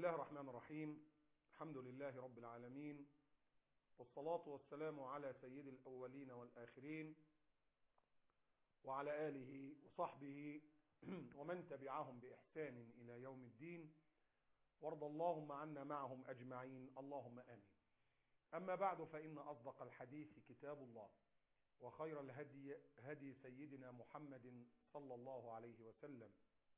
الله الرحمن الرحيم الحمد لله رب العالمين والصلاة والسلام على سيد الأولين والآخرين وعلى آله وصحبه ومن تبعهم بإحسان إلى يوم الدين وارض اللهم عنا معهم أجمعين اللهم آمين أما بعد فإن أصدق الحديث كتاب الله وخير الهدي هدي سيدنا محمد صلى الله عليه وسلم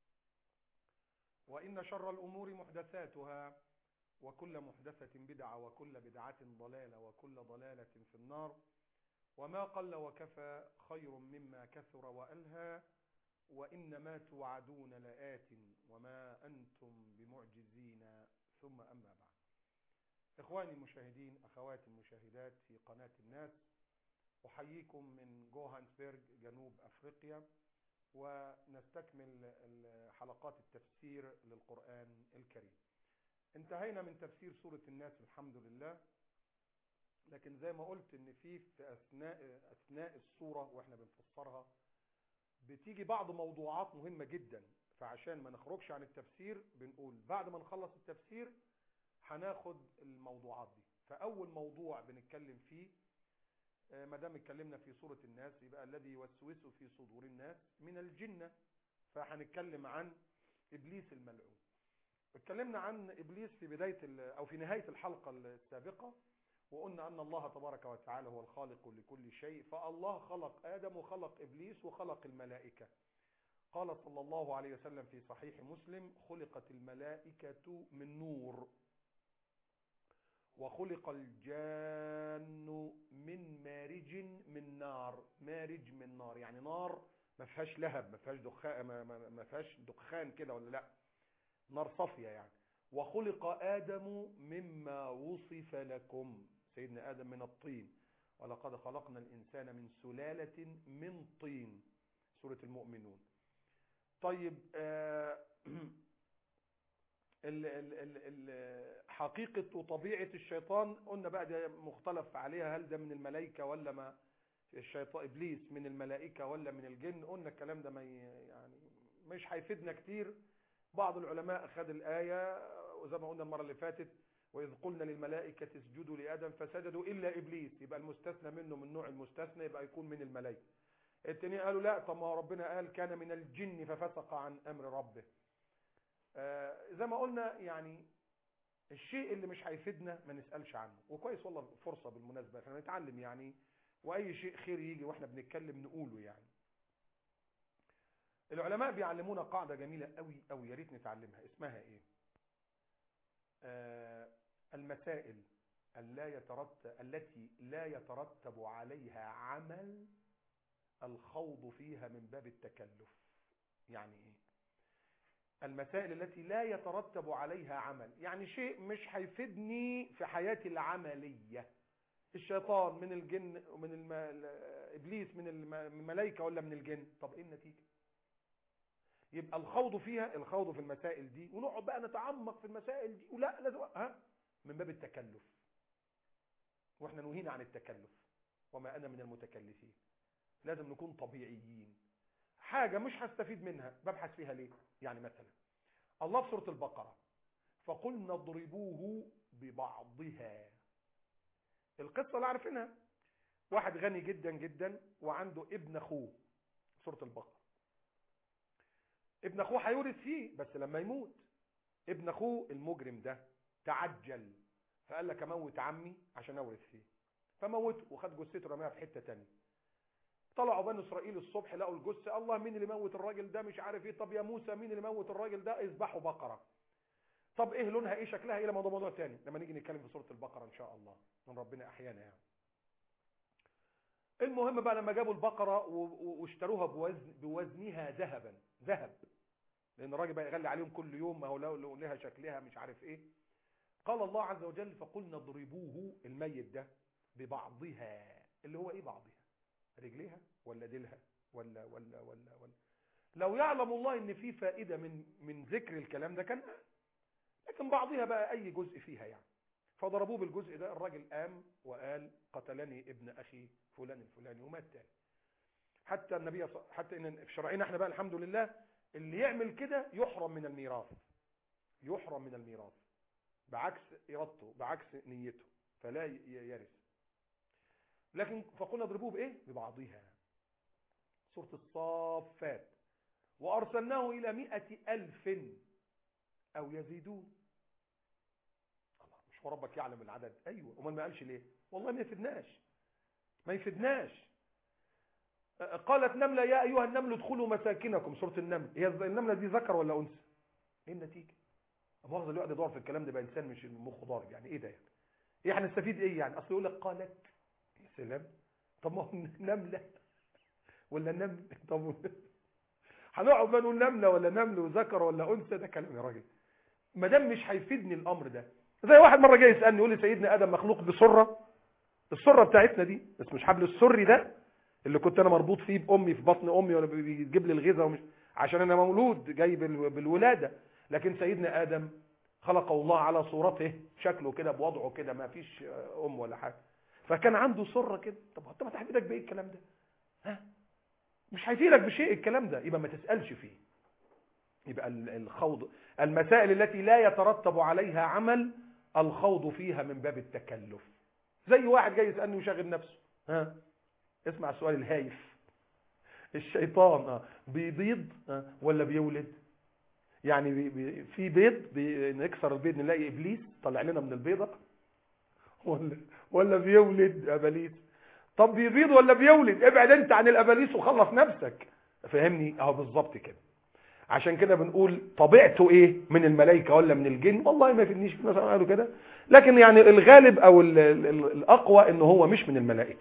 وإن شر الأمور محدثاتها وكل محدثة بدعة وكل بدعة ضلالة وكل ضلالة في النار وما قل وكفى خير مما كثر وألهى وإنما توعدون لآت وما أنتم بمعجزين ثم أما بعد إخواني المشاهدين أخواتي المشاهدات في قناة الناس أحييكم من جوهانسبرج جنوب أفريقيا ونستكمل حلقات التفسير للقرآن الكريم انتهينا من تفسير سورة الناس الحمد لله لكن زي ما قلت ان في في اثناء اثناء السورة واحنا بنفسرها بتيجي بعض موضوعات مهمة جدا فعشان ما نخرجش عن التفسير بنقول بعد ما نخلص التفسير هناخد الموضوعات دي فاول موضوع بنتكلم فيه ما دام اتكلمنا في سورة الناس يبقى الذي يوسوس في صدور الناس من الجنة فهنتكلم عن ابليس الملعون اتكلمنا عن ابليس في بداية او في نهاية الحلقة السابقة وقلنا ان الله تبارك وتعالى هو الخالق لكل شيء فالله خلق ادم وخلق ابليس وخلق الملائكة قال صلى الله عليه وسلم في صحيح مسلم خلقت الملائكة من نور وخلق الجان من مارج من نار مارج من نار يعني نار ما فيهاش لهب ما فيهاش دخان ما فيهاش دخان كده ولا لا نار صافيه يعني وخلق ادم مما وصف لكم سيدنا ادم من الطين ولقد خلقنا الانسان من سلاله من طين سوره المؤمنون طيب آه ال ال ال ال حقيقة وطبيعة الشيطان قلنا بقى ده مختلف عليها هل ده من الملائكة ولا ما الشيطان إبليس من الملائكة ولا من الجن قلنا الكلام ده ما يعني مش هيفيدنا كتير بعض العلماء أخذ الآية وزي ما قلنا المرة اللي فاتت وإذ قلنا للملائكة اسجدوا لآدم فسجدوا إلا إبليس يبقى المستثنى منه من نوع المستثنى يبقى يكون من الملائكة التانيين قالوا لا طب ما ربنا قال كان من الجن ففسق عن أمر ربه آه زي ما قلنا يعني الشيء اللي مش هيفيدنا ما نسألش عنه وكويس والله فرصة بالمناسبة احنا نتعلم يعني واي شيء خير يجي واحنا بنتكلم نقوله يعني العلماء بيعلمونا قاعدة جميلة قوي قوي يا ريت نتعلمها اسمها ايه آه المسائل اللا يترتب التي لا يترتب عليها عمل الخوض فيها من باب التكلف يعني ايه المسائل التي لا يترتب عليها عمل يعني شيء مش هيفيدني في حياتي العملية الشيطان من الجن ومن الم... ابليس من الملائكة ولا من الجن طب ايه النتيجة يبقى الخوض فيها الخوض في المسائل دي ونقعد بقى نتعمق في المسائل دي ولا لازم ها من باب التكلف واحنا نهينا عن التكلف وما انا من المتكلفين لازم نكون طبيعيين حاجة مش هستفيد منها ببحث فيها ليه يعني مثلا الله في سورة البقرة فقلنا اضربوه ببعضها القصة اللي عارفينها واحد غني جدا جدا وعنده ابن اخوه سورة البقرة ابن اخوه هيورث فيه بس لما يموت ابن اخوه المجرم ده تعجل فقال لك اموت عمي عشان اورث فيه فموته وخد جثته رماها في حتة تانية طلعوا بني اسرائيل الصبح لقوا الجثه الله مين اللي موت الراجل ده مش عارف ايه طب يا موسى مين اللي موت الراجل ده اذبحوا بقره طب ايه لونها ايه شكلها ايه لما ده موضوع تاني لما نيجي نتكلم في سوره البقره ان شاء الله من ربنا احيانا يعني المهم بقى لما جابوا البقره واشتروها بوزن بوزنها ذهبا ذهب لان الراجل بقى يغلي عليهم كل يوم ما هو لو لها شكلها مش عارف ايه قال الله عز وجل فقلنا اضربوه الميت ده ببعضها اللي هو ايه بعضها رجليها ولا ديلها ولا ولا ولا ولا لو يعلم الله ان في فائدة من من ذكر الكلام ده كان لكن بعضها بقى اي جزء فيها يعني فضربوه بالجزء ده الراجل قام وقال قتلني ابن اخي فلان الفلاني ومات تاني حتى النبي حتى ان في شرعنا احنا بقى الحمد لله اللي يعمل كده يحرم من الميراث يحرم من الميراث بعكس ارادته بعكس نيته فلا يرث لكن فقلنا اضربوه بايه ببعضها سورة الصافات وارسلناه الى مئة الف او يزيدون الله مش هو ربك يعلم العدد ايوه امال ما قالش ليه والله ما يفيدناش ما يفيدناش قالت نملة يا أيها النمل ادخلوا مساكنكم سورة النمل هي النملة دي ذكر ولا أنثى ايه النتيجة مؤاخذة اللي يقعد يدور في الكلام ده بقى إنسان مش مخه ضارب يعني إيه ده يعني إيه هنستفيد إيه يعني أصل يقول لك قالت يا سلام طب ما هو نملة ولا نمل طب هنقعد بقى نقول نملة ولا نمل وذكر ولا أنثى ده كلام يا راجل ما دام مش هيفيدني الأمر ده زي واحد مرة جاي يسألني يقول لي سيدنا آدم مخلوق بسرة السرة بتاعتنا دي بس مش حبل السري ده اللي كنت انا مربوط فيه بامي في بطن امي وانا بيجيب لي الغذاء ومش عشان انا مولود جاي بالولاده لكن سيدنا ادم خلقه الله على صورته شكله كده بوضعه كده ما فيش ام ولا حاجه فكان عنده سره كده طب انت ما هتفيدك بايه الكلام ده ها مش هيفيدك بشيء الكلام ده يبقى ما تسالش فيه يبقى الخوض المسائل التي لا يترتب عليها عمل الخوض فيها من باب التكلف زي واحد جاي يسالني وشاغل نفسه ها اسمع السؤال الهايف الشيطان آه. بيبيض آه. ولا بيولد يعني بي بي في بيض بي نكسر البيض نلاقي ابليس طلع لنا من البيضه ولا ولا بيولد اباليس طب بيبيض ولا بيولد ابعد انت عن الاباليس وخلص نفسك فهمني اهو بالظبط كده عشان كده بنقول طبيعته ايه من الملائكه ولا من الجن والله ما يفيدنيش مثلا قالوا كده لكن يعني الغالب او ال ال الاقوى ان هو مش من الملائكه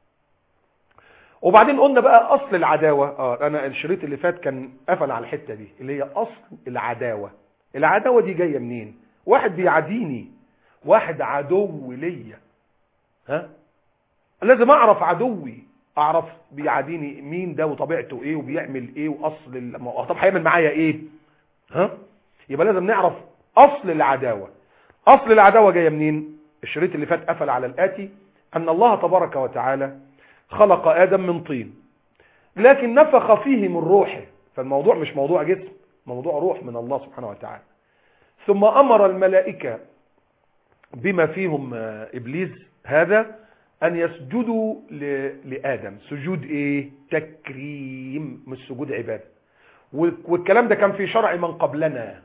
وبعدين قلنا بقى اصل العداوة اه انا الشريط اللي فات كان قفل على الحتة دي اللي هي اصل العداوة العداوة دي جاية منين واحد بيعاديني واحد عدو ليا ها لازم اعرف عدوي اعرف بيعاديني مين ده وطبيعته ايه وبيعمل ايه واصل الم... طب هيعمل معايا ايه ها يبقى لازم نعرف اصل العداوة اصل العداوة جاية منين الشريط اللي فات قفل على الاتي ان الله تبارك وتعالى خلق آدم من طين لكن نفخ فيه من روحه فالموضوع مش موضوع جسم موضوع روح من الله سبحانه وتعالى ثم أمر الملائكة بما فيهم إبليس هذا أن يسجدوا لآدم سجود إيه تكريم مش سجود عبادة والكلام ده كان في شرع من قبلنا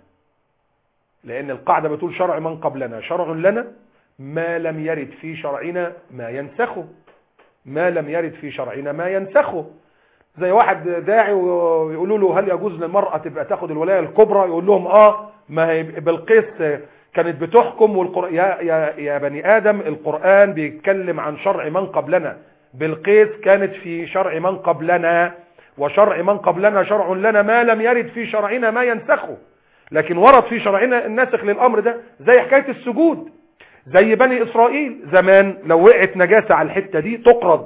لأن القاعدة بتقول شرع من قبلنا شرع لنا ما لم يرد في شرعنا ما ينسخه ما لم يرد في شرعنا ما ينسخه زي واحد داعي ويقولوا له هل يجوز للمرأة تبقى تاخد الولاية الكبرى يقول لهم اه ما هي بلقيس كانت بتحكم والقرآن يا, يا, يا بني آدم القرآن بيتكلم عن شرع من قبلنا بلقيس كانت في شرع من قبلنا وشرع من قبلنا شرع لنا ما لم يرد في شرعنا ما ينسخه لكن ورد في شرعنا الناسخ للأمر ده زي حكاية السجود زي بني إسرائيل زمان لو وقعت نجاسة على الحتة دي تقرض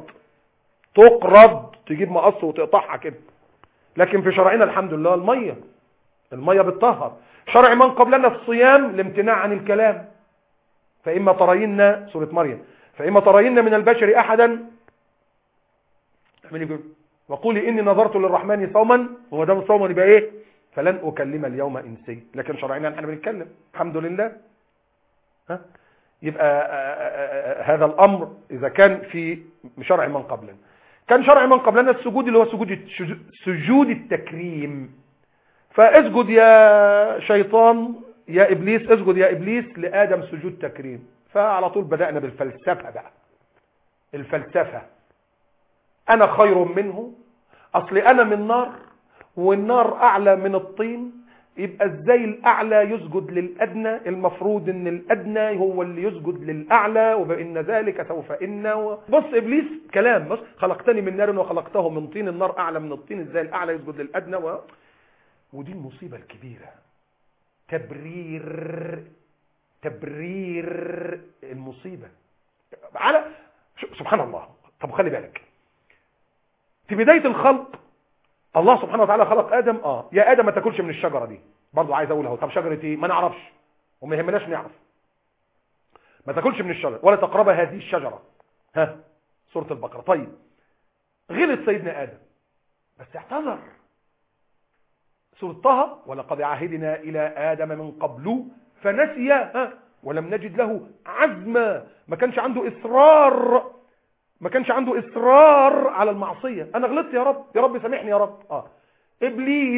تقرض تجيب مقص وتقطعها كده لكن في شرعنا الحمد لله المية المية بتطهر شرع من قبلنا الصيام الامتناع عن الكلام فإما ترين سورة مريم فإما ترين من البشر أحدا وقولي إني نظرت للرحمن صوما هو ده الصوم يبقى إيه فلن أكلم اليوم إنسي لكن شرعنا احنا بنتكلم الحمد لله ها يبقى هذا الأمر إذا كان في شرع من قبلنا كان شرع من قبلنا السجود اللي هو سجود سجود التكريم فاسجد يا شيطان يا إبليس اسجد يا إبليس لآدم سجود تكريم فعلى طول بدأنا بالفلسفة بقى الفلسفة أنا خير منه أصل أنا من نار والنار أعلى من الطين يبقى ازاي الاعلى يسجد للادنى المفروض ان الادنى هو اللي يسجد للاعلى وبان ذلك سوف ان و... بص ابليس كلام بص خلقتني من نار وخلقته من طين النار اعلى من الطين ازاي الاعلى يسجد للادنى و... ودي المصيبه الكبيره تبرير تبرير المصيبه على سبحان الله طب خلي بالك في بدايه الخلق الله سبحانه وتعالى خلق ادم اه يا ادم ما تاكلش من الشجره دي برضه عايز اقول اهو طب شجره ايه ما نعرفش وما يهمناش نعرف ما تاكلش من الشجره ولا تقرب هذه الشجره ها سوره البقره طيب غلط سيدنا ادم بس اعتذر سوره طه ولقد عهدنا الى ادم من قبل فنسي ها ولم نجد له عزما ما كانش عنده اصرار ما كانش عنده اصرار على المعصيه انا غلطت يا رب يا رب سامحني يا رب اه ابليس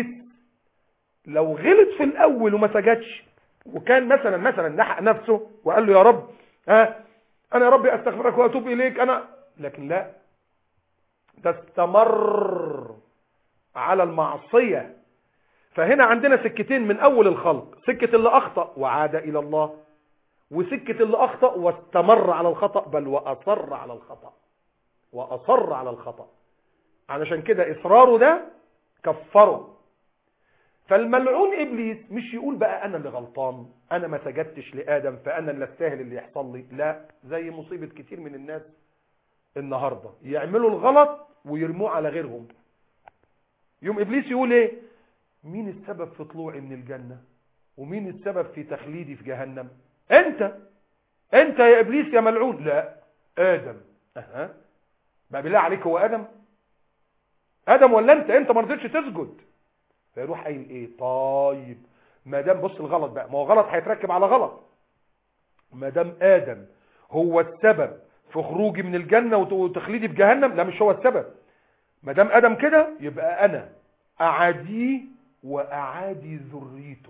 لو غلط في الاول وما سجدش وكان مثلا مثلا نحق نفسه وقال له يا رب ها آه انا يا رب استغفرك واتوب اليك انا لكن لا ده استمر على المعصيه فهنا عندنا سكتين من اول الخلق سكه اللي اخطا وعاد الى الله وسكه اللي اخطا واستمر على الخطا بل واصر على الخطا واصر على الخطا علشان كده اصراره ده كفره فالملعون ابليس مش يقول بقى انا اللي غلطان انا ما سجدتش لادم فانا اللي استاهل اللي يحصل لي لا زي مصيبه كتير من الناس النهارده يعملوا الغلط ويرموه على غيرهم يوم ابليس يقول ايه مين السبب في طلوعي من الجنه ومين السبب في تخليدي في جهنم انت انت يا ابليس يا ملعون لا ادم اها بقى بالله عليك هو ادم ادم ولا انت انت ما رضيتش تسجد فيروح قايل ايه طيب ما دام بص الغلط بقى ما هو غلط هيتركب على غلط ما دام ادم هو السبب في خروجي من الجنه وتخليدي في جهنم لا مش هو السبب ما دام ادم كده يبقى انا اعاديه واعادي ذريته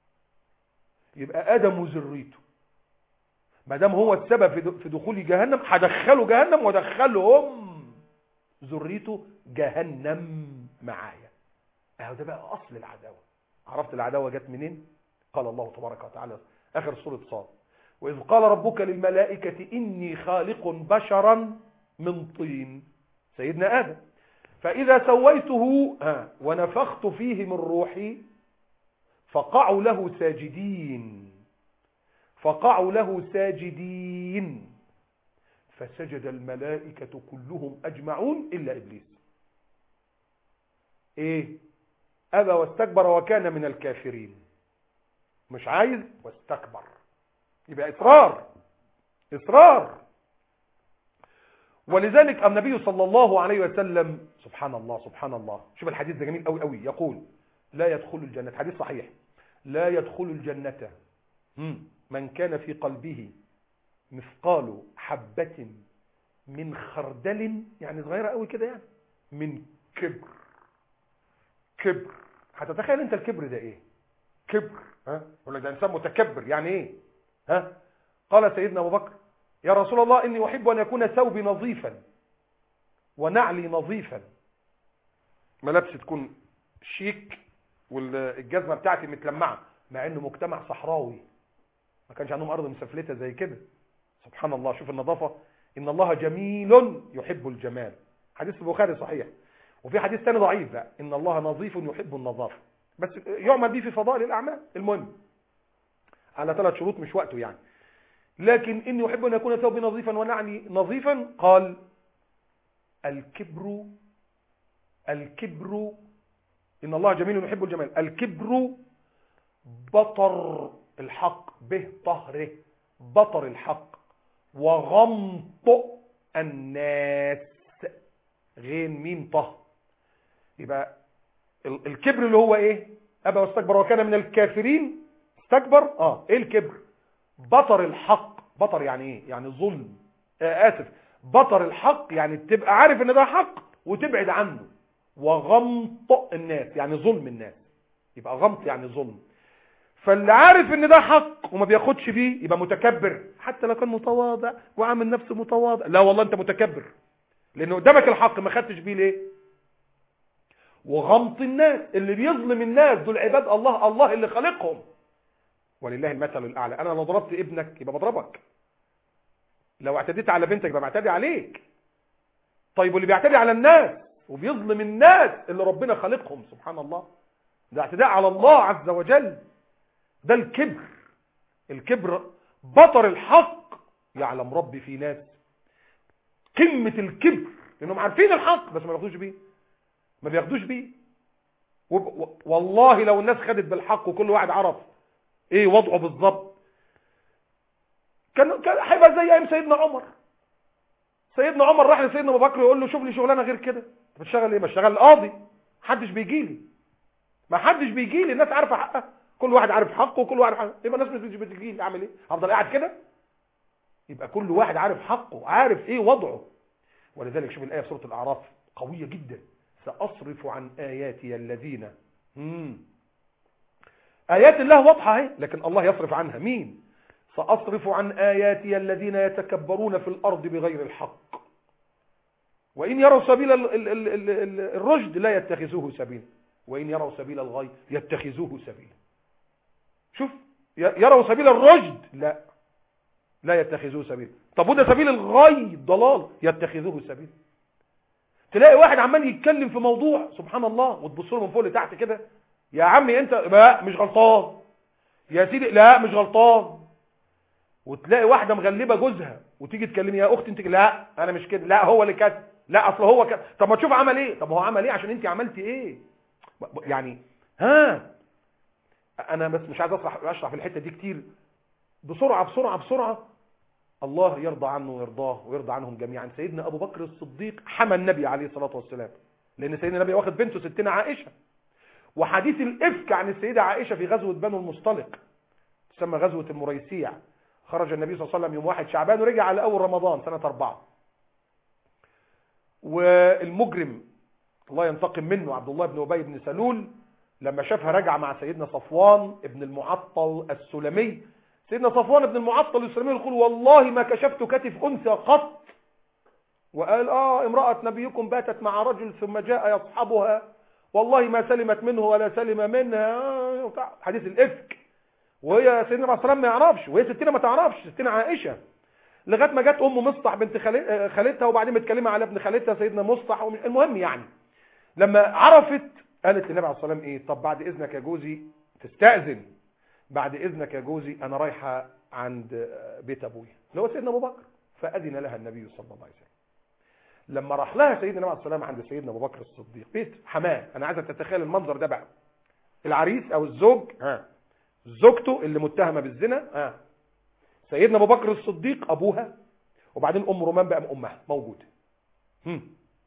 يبقى ادم وذريته ما دام هو السبب في دخول جهنم هدخله جهنم وادخلهم ذريته جهنم معايا اهو ده بقى اصل العداوه عرفت العداوه جت منين قال الله تبارك وتعالى اخر سوره صاد واذ قال ربك للملائكه اني خالق بشرا من طين سيدنا ادم فاذا سويته ها ونفخت فيه من روحي فقعوا له ساجدين فقعوا له ساجدين فسجد الملائكة كلهم أجمعون إلا إبليس إيه أبى واستكبر وكان من الكافرين مش عايز واستكبر يبقى إصرار إصرار ولذلك النبي صلى الله عليه وسلم سبحان الله سبحان الله شوف الحديث ده جميل قوي قوي يقول لا يدخل الجنة حديث صحيح لا يدخل الجنة من كان في قلبه مثقال حبة من خردل يعني صغيرة قوي كده يعني من كبر كبر هتتخيل انت الكبر ده ايه كبر ها يقول لك ده انسان متكبر يعني ايه ها قال سيدنا ابو بكر يا رسول الله اني احب ان يكون ثوبي نظيفا ونعلي نظيفا ملابسي تكون شيك والجزمه بتاعتي متلمعه مع انه مجتمع صحراوي ما كانش عندهم ارض مسفلته زي كده سبحان الله شوف النظافه ان الله جميل يحب الجمال حديث البخاري صحيح وفي حديث ثاني ضعيف بقى ان الله نظيف يحب النظافه بس يعمل به في فضائل الاعمال المهم على ثلاث شروط مش وقته يعني لكن اني احب ان يكون ثوبي نظيفا ونعني نظيفا قال الكبر الكبر ان الله جميل يحب الجمال الكبر بطر الحق به طهره بطر الحق وغمط الناس غين ميم طه يبقى الكبر اللي هو ايه ابى واستكبر وكان من الكافرين استكبر اه ايه الكبر بطر الحق بطر يعني ايه يعني ظلم آه اسف بطر الحق يعني تبقى عارف ان ده حق وتبعد عنه وغمط الناس يعني ظلم الناس يبقى غمط يعني ظلم فاللي عارف ان ده حق وما بياخدش بيه يبقى متكبر حتى لو كان متواضع وعامل نفسه متواضع لا والله انت متكبر لانه قدامك الحق ما خدتش بيه ليه وغمط الناس اللي بيظلم الناس دول عباد الله الله اللي خلقهم ولله المثل الاعلى انا لو ضربت ابنك يبقى بضربك لو اعتديت على بنتك يبقى بعتدي عليك طيب واللي بيعتدي على الناس وبيظلم الناس اللي ربنا خلقهم سبحان الله ده اعتداء على الله عز وجل ده الكبر الكبر بطر الحق يعلم ربي في ناس قمة الكبر لانهم عارفين الحق بس ما بياخدوش بيه ما بياخدوش بيه والله لو الناس خدت بالحق وكل واحد عرف ايه وضعه بالظبط كان كان هيبقى زي ايام سيدنا عمر سيدنا عمر راح لسيدنا ابو بكر يقول له شوف لي شغلانه غير كده انت بتشتغل ايه بشتغل قاضي محدش بيجي لي ما حدش بيجي لي الناس عارفه حقها كل واحد عارف حقه وكل واحد عارف حقه. يبقى الناس مش بتجي اعمل ايه هفضل قاعد كده يبقى كل واحد عارف حقه عارف ايه وضعه ولذلك شوف الايه في سوره الاعراف قويه جدا ساصرف عن اياتي الذين مم. ايات الله واضحه اهي لكن الله يصرف عنها مين ساصرف عن اياتي الذين يتكبرون في الارض بغير الحق وان يروا سبيل ال ال ال ال ال الرشد لا يتخذوه سبيلا وان يروا سبيل الغي يتخذوه سبيلا شوف يروا سبيل الرشد لا لا يتخذوه سبيلا طب وده سبيل الغي الضلال يتخذوه سبيلا تلاقي واحد عمال يتكلم في موضوع سبحان الله وتبص له من فوق لتحت كده يا عمي انت لا مش غلطان يا سيدي لا مش غلطان وتلاقي واحده مغلبه جوزها وتيجي تكلمي يا اختي انت لا انا مش كده لا هو اللي كده لا اصل هو كده طب ما تشوف عمل ايه طب هو عمل ايه عشان انت عملتي ايه يعني ها انا بس مش عايز اشرح اشرح في الحته دي كتير بسرعه بسرعه بسرعه الله يرضى عنه ويرضاه ويرضى عنهم جميعا سيدنا ابو بكر الصديق حمى النبي عليه الصلاه والسلام لان سيدنا النبي واخد بنته ستنا عائشه وحديث الافك عن السيده عائشه في غزوه بنو المصطلق تسمى غزوه المريسيع خرج النبي صلى الله عليه وسلم يوم واحد شعبان ورجع على اول رمضان سنه أربعة والمجرم الله ينتقم منه عبد الله بن ابي بن سلول لما شافها رجع مع سيدنا صفوان ابن المعطل السلمي سيدنا صفوان بن المعطل السلمي يقول والله ما كشفت كتف انثى قط وقال اه امراه نبيكم باتت مع رجل ثم جاء يصحبها والله ما سلمت منه ولا سلم منها حديث الافك وهي سيدنا عليه السلام ما يعرفش وهي ستنا ما تعرفش ستنا عائشه لغايه ما جت ام مصطح بنت خالتها وبعدين متكلمه على ابن خالتها سيدنا مصطح المهم يعني لما عرفت قالت للنبي عليه الصلاه والسلام ايه طب بعد اذنك يا جوزي تستاذن بعد اذنك يا جوزي انا رايحه عند بيت ابويا اللي هو سيدنا ابو بكر فاذن لها النبي صلى الله عليه وسلم لما راح لها سيدنا النبي عليه السلام عند سيدنا ابو بكر الصديق بيت حماه انا عايزك تتخيل المنظر ده بقى العريس او الزوج ها زوجته اللي متهمه بالزنا ها سيدنا ابو بكر الصديق ابوها وبعدين ام رومان بقى امها موجوده هم.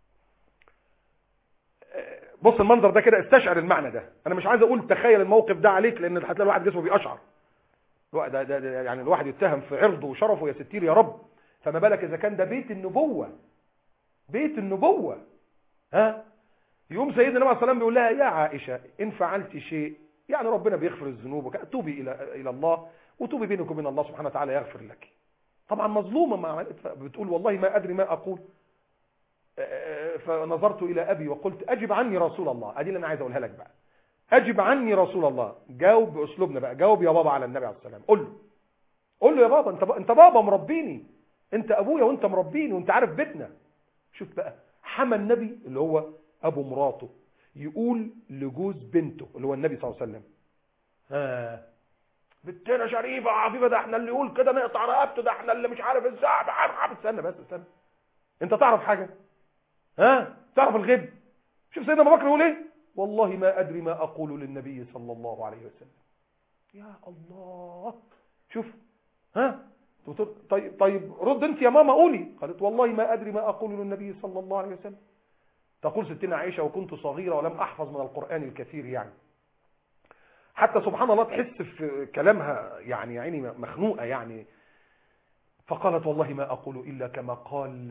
بص المنظر ده كده استشعر المعنى ده انا مش عايز اقول تخيل الموقف ده عليك لان هتلاقي الواحد جسمه بيقشعر ده, ده, ده يعني الواحد يتهم في عرضه وشرفه يا ستير يا رب فما بالك اذا كان ده بيت النبوه بيت النبوه ها يوم سيدنا النبي عليه الصلاه والسلام بيقول لها يا عائشه ان فعلت شيء يعني ربنا بيغفر الذنوب توبي الى الى الله وتوبي بينك وبين الله سبحانه وتعالى يغفر لك طبعا مظلومه ما بتقول والله ما ادري ما اقول فنظرت الى ابي وقلت اجب عني رسول الله ادي اللي انا عايز اقولها لك بقى اجب عني رسول الله جاوب باسلوبنا بقى جاوب يا بابا على النبي عليه الصلاه والسلام قول له قول له يا بابا انت انت بابا مربيني انت ابويا وانت مربيني وانت عارف بيتنا شوف بقى حمى النبي اللي هو ابو مراته يقول لجوز بنته اللي هو النبي صلى الله عليه وسلم ها بنتنا شريفه عفيفه ده احنا اللي يقول كده نقطع رقبته ده احنا اللي مش عارف ازاي استنى بس استنى انت تعرف حاجه ها تعرف الغيب شوف سيدنا ابو بكر يقول ايه والله ما ادري ما اقول للنبي صلى الله عليه وسلم يا الله شوف ها طيب طيب رد انت يا ماما قولي قالت والله ما ادري ما اقول للنبي صلى الله عليه وسلم تقول ستنا عائشه وكنت صغيره ولم احفظ من القران الكثير يعني حتى سبحان الله تحس في كلامها يعني عيني مخنوقه يعني فقالت والله ما اقول الا كما قال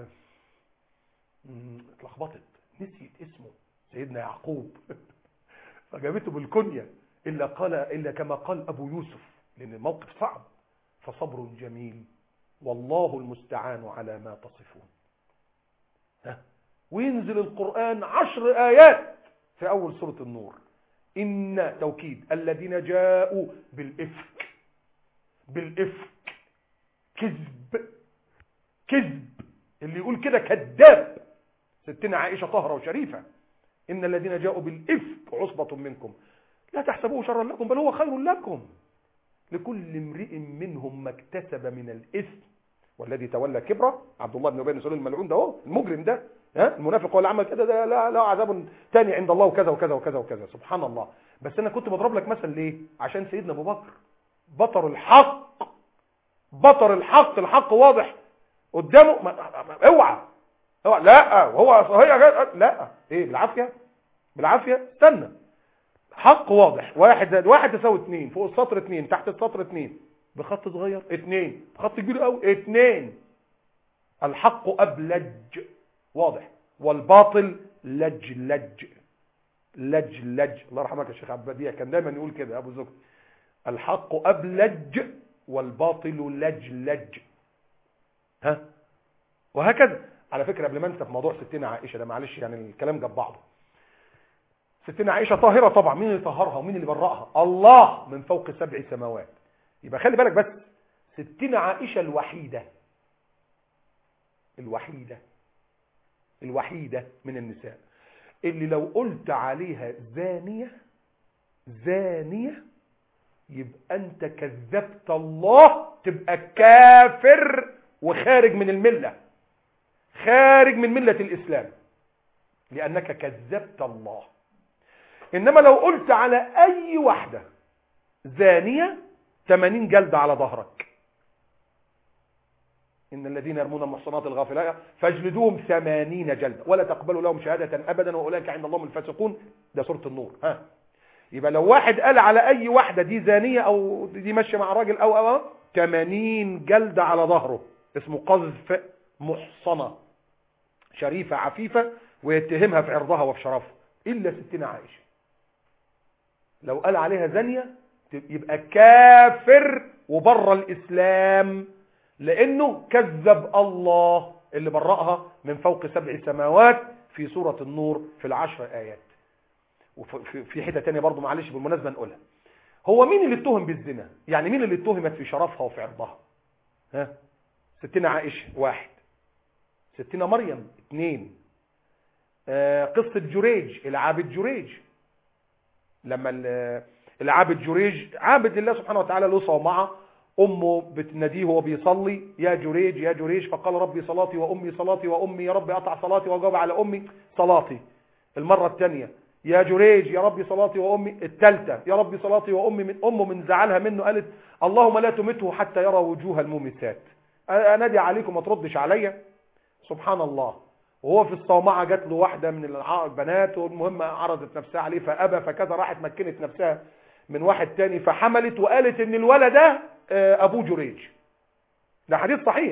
اتلخبطت نسيت اسمه سيدنا يعقوب فجابته بالكنية إلا قال إلا كما قال أبو يوسف لأن الموقف صعب فصبر جميل والله المستعان على ما تصفون ها وينزل القرآن عشر آيات في أول سورة النور إن توكيد الذين جاءوا بالإفك بالإفك كذب كذب اللي يقول كده كذاب ستنا عائشة طهرة وشريفة إن الذين جاءوا بالإفك عصبة منكم لا تحسبوه شرا لكم بل هو خير لكم لكل امرئ منهم ما اكتسب من الإثم والذي تولى كبره عبد الله بن ابي بن سلول الملعون ده اهو المجرم ده ها المنافق هو اللي عمل كده ده لا لا عذاب تاني عند الله وكذا وكذا وكذا وكذا سبحان الله بس انا كنت بضرب لك مثل ليه عشان سيدنا ابو بكر بطر الحق بطر الحق الحق واضح قدامه ما ما اوعى اوعى لا وهو هي لا ايه بالعافيه بالعافيه استنى حق واضح واحد زائد واحد تساوي اتنين فوق السطر اتنين تحت السطر اتنين بخط صغير اتنين بخط كبير قوي اتنين الحق أبلج واضح والباطل لجلج لجلج الله يرحمك يا شيخ عبد البديع كان دايما يقول كده ابو زكر الحق أبلج والباطل لجلج ها وهكذا على فكرة قبل ما انسى في موضوع ستنا عائشة ده معلش يعني الكلام جاب بعضه ستنا عائشة طاهرة طبعا مين اللي طهرها ومين اللي برأها الله من فوق سبع سماوات يبقى خلي بالك بس ستنا عائشة الوحيدة الوحيدة الوحيدة من النساء اللي لو قلت عليها زانية زانية يبقى انت كذبت الله تبقى كافر وخارج من الملة خارج من ملة الإسلام لأنك كذبت الله إنما لو قلت على أي واحدة زانية 80 جلدة على ظهرك إن الذين يرمون المحصنات الغافلات فاجلدوهم ثمانين جلدة ولا تقبلوا لهم شهادة أبدا وأولئك عند الله الفاسقون ده سورة النور ها يبقى لو واحد قال على أي واحدة دي زانية أو دي ماشية مع راجل أو أو أو 80 جلدة على ظهره اسمه قذف محصنة شريفة عفيفة ويتهمها في عرضها وفي شرفها إلا ستنا عائشة لو قال عليها زانية يبقى كافر وبره الإسلام لأنه كذب الله اللي برأها من فوق سبع سماوات في سورة النور في العشر آيات وفي حتة تانية برضو معلش بالمناسبة نقولها هو مين اللي اتهم بالزنا يعني مين اللي اتهمت في شرفها وفي عرضها ها ستنا عائشة واحد ستنا مريم اثنين آه قصة جريج العابد جريج لما العابد جريج عابد لله سبحانه وتعالى له صومعة أمه بتناديه وهو بيصلي يا جريج يا جريج فقال ربي صلاتي وأمي صلاتي وأمي يا ربي أطع صلاتي وأجاوب على أمي صلاتي المرة الثانية يا جريج يا ربي صلاتي وأمي الثالثة يا ربي صلاتي وأمي من أمه من زعلها منه قالت اللهم لا تمته حتى يرى وجوه المومسات أنادي عليكم ما تردش عليا سبحان الله وهو في الصومعة جات له واحدة من البنات والمهم عرضت نفسها عليه فأبى فكذا راحت مكنت نفسها من واحد تاني فحملت وقالت ان الولد ده ابو جريج ده حديث صحيح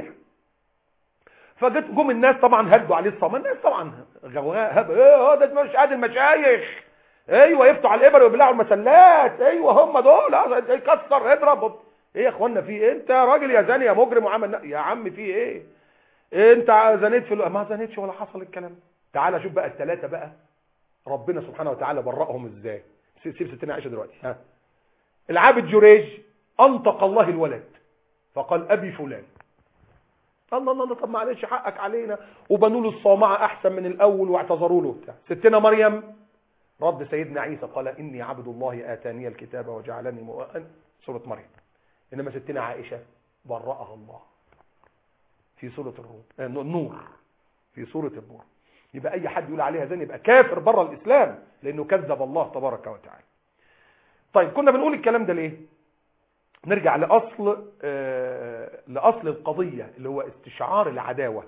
فجت جم الناس طبعا هدوا عليه الصوم الناس طبعا غواها هب ايه ده مش قاعد المشايخ ايوه يفتوا على الابر ويبلعوا المسلات ايوه هم دول يكسر اضرب ايه يا اخوانا في ايه انت راجل يا زاني يا مجرم وعمل يا عم في ايه انت زنيت في ما زنيتش ولا حصل الكلام تعال شوف بقى الثلاثه بقى ربنا سبحانه وتعالى برأهم ازاي سيب ستنا عائشه دلوقتي ها العابد جريج انطق الله الولد فقال ابي فلان الله الله الله طب معلش حقك علينا وبنوا له الصومعه احسن من الاول واعتذروا له بتاع ستنا مريم رد سيدنا عيسى قال اني عبد الله اتاني الكتاب وجعلني مؤمنا سوره مريم انما ستنا عائشه برأها الله في سوره الروم النور في سوره النور يبقى اي حد يقول عليها زين يبقى كافر بره الاسلام لانه كذب الله تبارك وتعالى طيب كنا بنقول الكلام ده ليه نرجع لاصل آه لاصل القضيه اللي هو استشعار العداوه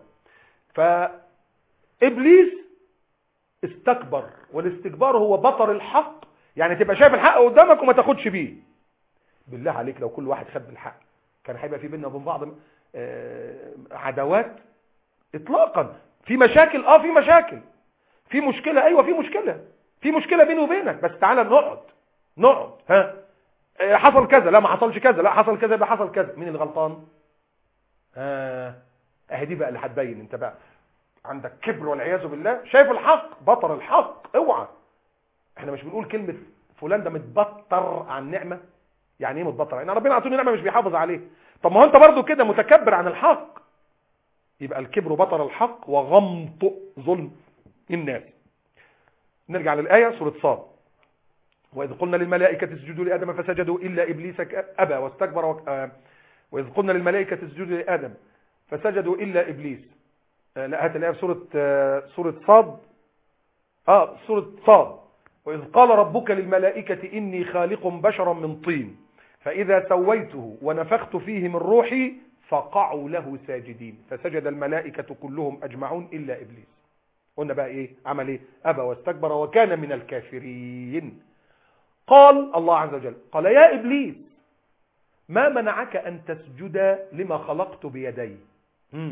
فابليس استكبر والاستكبار هو بطر الحق يعني تبقى شايف الحق قدامك وما تاخدش بيه بالله عليك لو كل واحد خد بالحق كان هيبقى في بيننا وبين بعض آه عداوات اطلاقا في مشاكل اه في مشاكل في مشكله ايوه في مشكله في مشكله بيني وبينك بس تعالى نقعد نقعد ها حصل كذا لا ما حصلش كذا لا حصل كذا يبقى حصل كذا مين اللي غلطان اه اهي دي بقى اللي هتبين انت بقى عندك كبر والعياذ بالله شايف الحق بطر الحق اوعى احنا مش بنقول كلمه فلان ده متبطر عن نعمه يعني ايه متبطر يعني ربنا عطوني نعمه مش بيحافظ عليه طب ما هو انت برضو كده متكبر عن الحق يبقى الكبر بطر الحق وغمط ظلم الناس نرجع للآية سورة صاد وإذ قلنا للملائكة اسجدوا لآدم فسجدوا إلا إبليس أبى واستكبر وك... آه وإذ قلنا للملائكة اسجدوا لآدم فسجدوا إلا إبليس آه لا هات الآية سورة آه سورة صاد آه سورة صاد وإذ قال ربك للملائكة إني خالق بشرا من طين فإذا سويته ونفخت فيه من روحي فقعوا له ساجدين فسجد الملائكة كلهم أجمعون إلا إبليس قلنا بقى إيه عمل إيه أبى واستكبر وكان من الكافرين قال الله عز وجل قال يا إبليس ما منعك أن تسجد لما خلقت بيدي مم.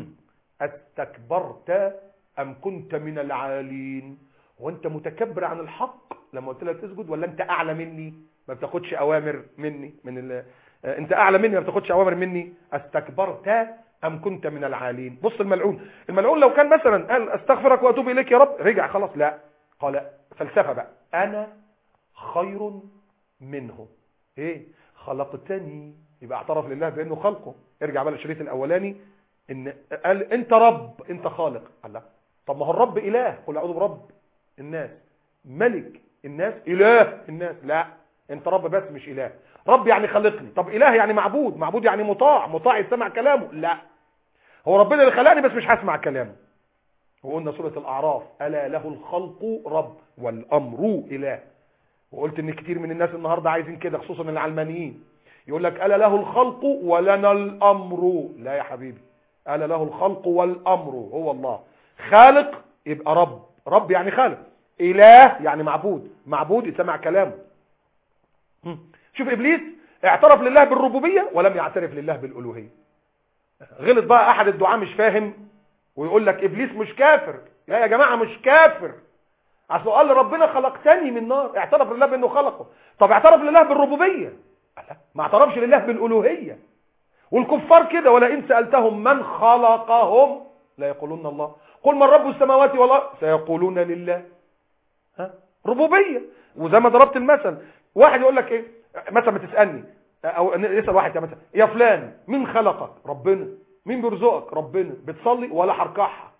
استكبرت أم كنت من العالين وانت متكبر عن الحق لما قلت لك تسجد ولا انت اعلى مني ما بتاخدش اوامر مني من ال... آه، انت اعلى مني ما بتاخدش اوامر مني استكبرت ام كنت من العالين بص الملعون الملعون لو كان مثلا قال استغفرك واتوب اليك يا رب رجع خلاص لا قال فلسفه بقى انا خير منه ايه خلقتني يبقى اعترف لله بانه خلقه ارجع بقى للشريط الاولاني ان قال انت رب انت خالق قال لا طب ما هو الرب اله قل اعوذ برب الناس ملك الناس اله الناس لا انت رب بس مش اله رب يعني خلقني طب اله يعني معبود معبود يعني مطاع مطاع يسمع كلامه لا هو ربنا اللي خلقني بس مش هسمع كلامه وقلنا سورة الأعراف ألا له الخلق رب والأمر إله وقلت إن كتير من الناس النهاردة عايزين كده خصوصا العلمانيين يقول لك ألا له الخلق ولنا الأمر لا يا حبيبي ألا له الخلق والأمر هو الله خالق يبقى رب رب يعني خالق إله يعني معبود معبود يسمع كلامه هم. شوف إبليس اعترف لله بالربوبية ولم يعترف لله بالألوهية غلط بقى أحد الدعاء مش فاهم ويقول لك إبليس مش كافر لا يا جماعة مش كافر اصل قال ربنا خلقتني من نار اعترف لله بانه خلقه طب اعترف لله بالربوبيه لا ما اعترفش لله بالالوهيه والكفار كده ولئن سالتهم من خلقهم لا يقولون الله قل من رب السماوات والارض سيقولون لله ها ربوبيه وزي ما ضربت المثل واحد يقول لك ايه مثلا ما تسالني او يسال واحد يا مثلا يا فلان مين خلقك ربنا مين بيرزقك ربنا بتصلي ولا حركعها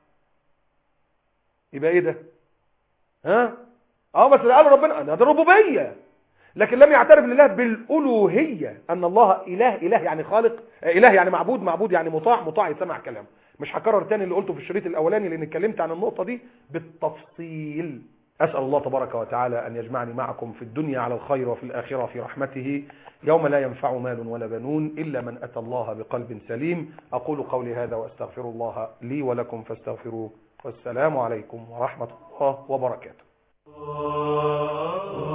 يبقى ايه ده ها اه بس قال ربنا ده ربوبيه لكن لم يعترف لله بالالوهيه ان الله اله اله يعني خالق اله يعني معبود معبود يعني مطاع مطاع يسمع كلامه مش هكرر تاني اللي قلته في الشريط الاولاني لان اتكلمت عن النقطه دي بالتفصيل اسال الله تبارك وتعالى ان يجمعني معكم في الدنيا على الخير وفي الاخره في رحمته يوم لا ينفع مال ولا بنون الا من اتى الله بقلب سليم اقول قولي هذا واستغفر الله لي ولكم فاستغفروه والسلام عليكم ورحمه الله وبركاته